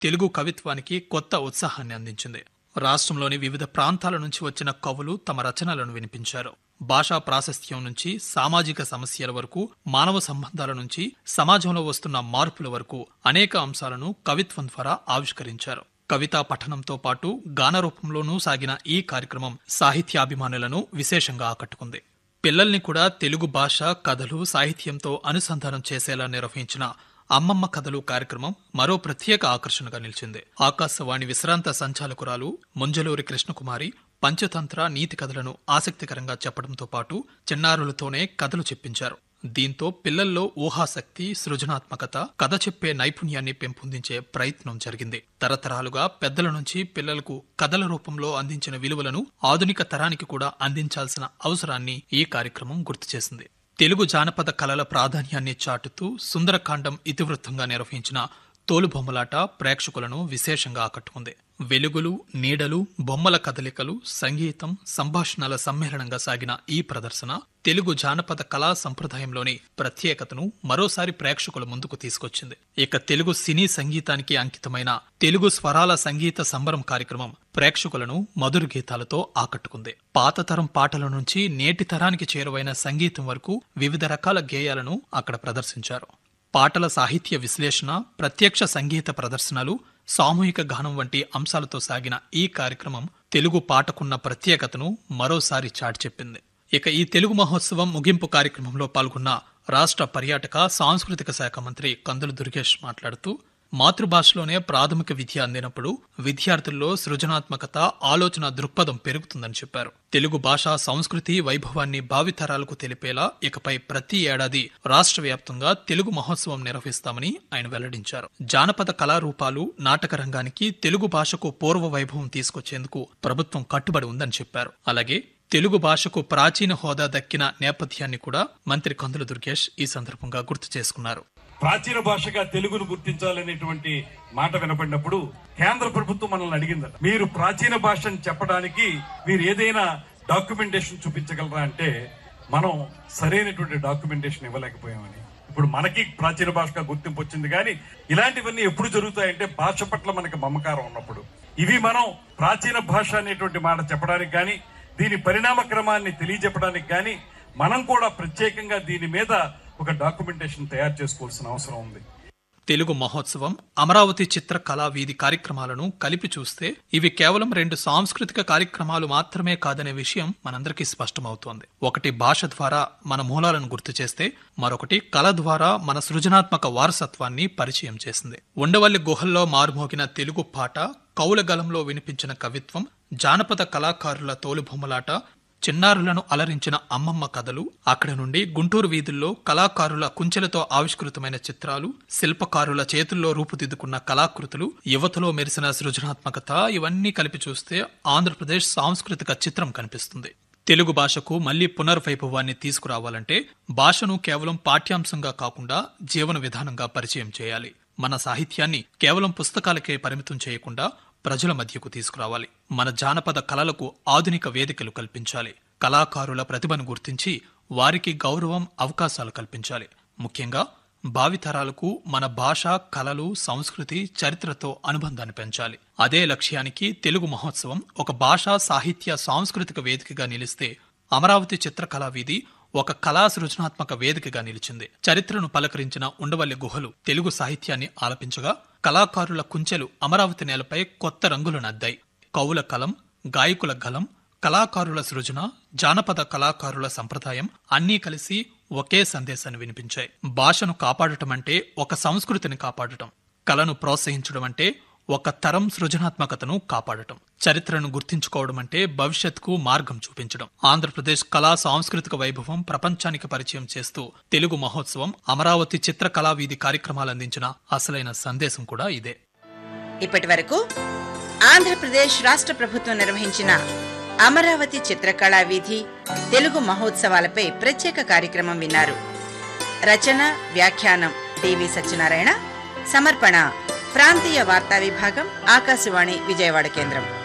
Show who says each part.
Speaker 1: తెలుగు కవిత్వానికి కొత్త ఉత్సాహాన్ని అందించింది రాష్ట్రంలోని వివిధ ప్రాంతాల నుంచి వచ్చిన కవులు తమ రచనలను వినిపించారు భాషా ప్రాశస్త్యం నుంచి సామాజిక సమస్యల వరకు మానవ సంబంధాల నుంచి సమాజంలో వస్తున్న మార్పుల వరకు అనేక అంశాలను కవిత్వం ద్వారా ఆవిష్కరించారు కవితా పఠనంతో పాటు గాన రూపంలోనూ సాగిన ఈ కార్యక్రమం సాహిత్యాభిమానులను విశేషంగా ఆకట్టుకుంది పిల్లల్ని కూడా తెలుగు భాష కథలు సాహిత్యంతో అనుసంధానం చేసేలా నిర్వహించిన అమ్మమ్మ కథలు కార్యక్రమం మరో ప్రత్యేక ఆకర్షణగా నిలిచింది ఆకాశవాణి విశ్రాంత సంచాలకురాలు ముంజలూరి కృష్ణకుమారి పంచతంత్ర నీతి కథలను ఆసక్తికరంగా చెప్పడంతో పాటు చిన్నారులతోనే కథలు చెప్పించారు దీంతో పిల్లల్లో ఊహాశక్తి సృజనాత్మకత కథ చెప్పే నైపుణ్యాన్ని పెంపొందించే ప్రయత్నం జరిగింది తరతరాలుగా పెద్దల నుంచి పిల్లలకు కథల రూపంలో అందించిన విలువలను ఆధునిక తరానికి కూడా అందించాల్సిన అవసరాన్ని ఈ కార్యక్రమం గుర్తు చేసింది తెలుగు జానపద కళల ప్రాధాన్యాన్ని చాటుతూ సుందరకాండం ఇతివృత్తంగా నిర్వహించిన తోలుబొమ్మలాట ప్రేక్షకులను విశేషంగా ఆకట్టుకుంది వెలుగులు నీడలు బొమ్మల కదలికలు సంగీతం సంభాషణల సమ్మేళనంగా సాగిన ఈ ప్రదర్శన తెలుగు జానపద కళా సంప్రదాయంలోని ప్రత్యేకతను మరోసారి ప్రేక్షకుల ముందుకు తీసుకొచ్చింది ఇక తెలుగు సినీ సంగీతానికి అంకితమైన తెలుగు స్వరాల సంగీత సంబరం కార్యక్రమం ప్రేక్షకులను మధుర గీతాలతో ఆకట్టుకుంది పాత తరం పాటల నుంచి నేటి తరానికి చేరువైన సంగీతం వరకు వివిధ రకాల గేయాలను అక్కడ ప్రదర్శించారు పాటల సాహిత్య విశ్లేషణ ప్రత్యక్ష సంగీత ప్రదర్శనలు సామూహిక గానం వంటి అంశాలతో సాగిన ఈ కార్యక్రమం తెలుగు పాటకున్న ప్రత్యేకతను మరోసారి చాటి చెప్పింది ఇక ఈ తెలుగు మహోత్సవం ముగింపు కార్యక్రమంలో పాల్గొన్న రాష్ట్ర పర్యాటక సాంస్కృతిక శాఖ మంత్రి కందులు దుర్గేష్ మాట్లాడుతూ మాతృభాషలోనే ప్రాథమిక విద్య అందినప్పుడు విద్యార్థుల్లో సృజనాత్మకత ఆలోచన దృక్పథం పెరుగుతుందని చెప్పారు తెలుగు భాషా సంస్కృతి వైభవాన్ని భావితరాలకు తెలిపేలా ఇకపై ప్రతి ఏడాది రాష్ట్ర వ్యాప్తంగా తెలుగు మహోత్సవం నిర్వహిస్తామని ఆయన వెల్లడించారు జానపద కళారూపాలు నాటక రంగానికి తెలుగు భాషకు పూర్వ వైభవం తీసుకొచ్చేందుకు ప్రభుత్వం కట్టుబడి ఉందని చెప్పారు అలాగే తెలుగు భాషకు ప్రాచీన హోదా దక్కిన నేపథ్యాన్ని కూడా మంత్రి కందుల దుర్గేష్ ఈ సందర్భంగా గుర్తు చేసుకున్నారు
Speaker 2: ప్రాచీన భాషగా తెలుగును గుర్తించాలనేటువంటి మాట వినపడినప్పుడు కేంద్ర ప్రభుత్వం మనల్ని అడిగిందట మీరు ప్రాచీన భాషని చెప్పడానికి మీరు ఏదైనా డాక్యుమెంటేషన్ చూపించగలరా అంటే మనం సరైనటువంటి డాక్యుమెంటేషన్ ఇవ్వలేకపోయామని ఇప్పుడు మనకి ప్రాచీన భాషగా గుర్తింపు వచ్చింది కానీ ఇలాంటివన్నీ ఎప్పుడు జరుగుతాయంటే భాష పట్ల మనకి మమకారం ఉన్నప్పుడు ఇవి మనం ప్రాచీన భాష అనేటువంటి మాట చెప్పడానికి కానీ దీని పరిణామ క్రమాన్ని తెలియజెప్పడానికి కానీ మనం కూడా ప్రత్యేకంగా దీని మీద ఒక డాక్యుమెంటేషన్ తయారు చేసుకోవాల్సిన అవసరం ఉంది
Speaker 1: తెలుగు మహోత్సవం అమరావతి చిత్ర కళా వీధి కార్యక్రమాలను కలిపి చూస్తే ఇవి కేవలం రెండు సాంస్కృతిక కార్యక్రమాలు మాత్రమే కాదనే విషయం మనందరికీ స్పష్టమవుతోంది ఒకటి భాష ద్వారా మన మూలాలను గుర్తు చేస్తే మరొకటి కళ ద్వారా మన సృజనాత్మక వారసత్వాన్ని పరిచయం చేసింది ఉండవల్లి గుహల్లో మారుమోగిన తెలుగు పాట కౌల గలంలో వినిపించిన కవిత్వం జానపద కళాకారుల తోలుబొమ్మలాట చిన్నారులను అలరించిన అమ్మమ్మ కథలు అక్కడి నుండి గుంటూరు వీధుల్లో కళాకారుల కుంచెలతో ఆవిష్కృతమైన చిత్రాలు శిల్పకారుల చేతుల్లో రూపుదిద్దుకున్న కళాకృతులు యువతలో మెరిసిన సృజనాత్మకత ఇవన్నీ కలిపి చూస్తే ఆంధ్రప్రదేశ్ సాంస్కృతిక చిత్రం కనిపిస్తుంది తెలుగు భాషకు మళ్లీ పునర్వైభవాన్ని తీసుకురావాలంటే భాషను కేవలం పాఠ్యాంశంగా కాకుండా జీవన విధానంగా పరిచయం చేయాలి మన సాహిత్యాన్ని కేవలం పుస్తకాలకే పరిమితం చేయకుండా ప్రజల మధ్యకు తీసుకురావాలి మన జానపద కళలకు ఆధునిక వేదికలు కల్పించాలి కళాకారుల ప్రతిభను గుర్తించి వారికి గౌరవం అవకాశాలు కల్పించాలి ముఖ్యంగా భావితరాలకు మన భాష కళలు సంస్కృతి చరిత్రతో అనుబంధాన్ని పెంచాలి అదే లక్ష్యానికి తెలుగు మహోత్సవం ఒక భాషా సాహిత్య సాంస్కృతిక వేదికగా నిలిస్తే అమరావతి చిత్రకళా వీధి ఒక కళా సృజనాత్మక వేదికగా నిలిచింది చరిత్రను పలకరించిన ఉండవల్లి గుహలు తెలుగు సాహిత్యాన్ని ఆలపించగా కళాకారుల కుంచెలు అమరావతి నేలపై కొత్త రంగులను అద్దాయి కవుల కలం గాయకుల గలం కళాకారుల సృజన జానపద కళాకారుల సంప్రదాయం అన్నీ కలిసి ఒకే సందేశాన్ని వినిపించాయి భాషను కాపాడటం అంటే ఒక సంస్కృతిని కాపాడటం కళను ప్రోత్సహించడం అంటే ఒక తరం సృజనాత్మకతను కాపాడటం చరిత్రను గుర్తించుకోవడం అంటే భవిష్యత్కు మార్గం చూపించడం ఆంధ్రప్రదేశ్ కళా సాంస్కృతిక వైభవం ప్రపంచానికి పరిచయం చేస్తూ తెలుగు మహోత్సవం అమరావతి చిత్రకళా వీధి కార్యక్రమాలు అందించిన అసలైన సందేశం కూడా ఇదే
Speaker 3: ఇప్పటి వరకు ఆంధ్రప్రదేశ్ రాష్ట్ర ప్రభుత్వం నిర్వహించిన అమరావతి చిత్రకళా వీధి తెలుగు మహోత్సవాలపై ప్రత్యేక కార్యక్రమం విన్నారు రచన వ్యాఖ్యానం డివి సత్యనారాయణ సమర్పణ ప్రాంతీయ వార్తా విభాగం ఆకాశవాణి విజయవాడ కేంద్రం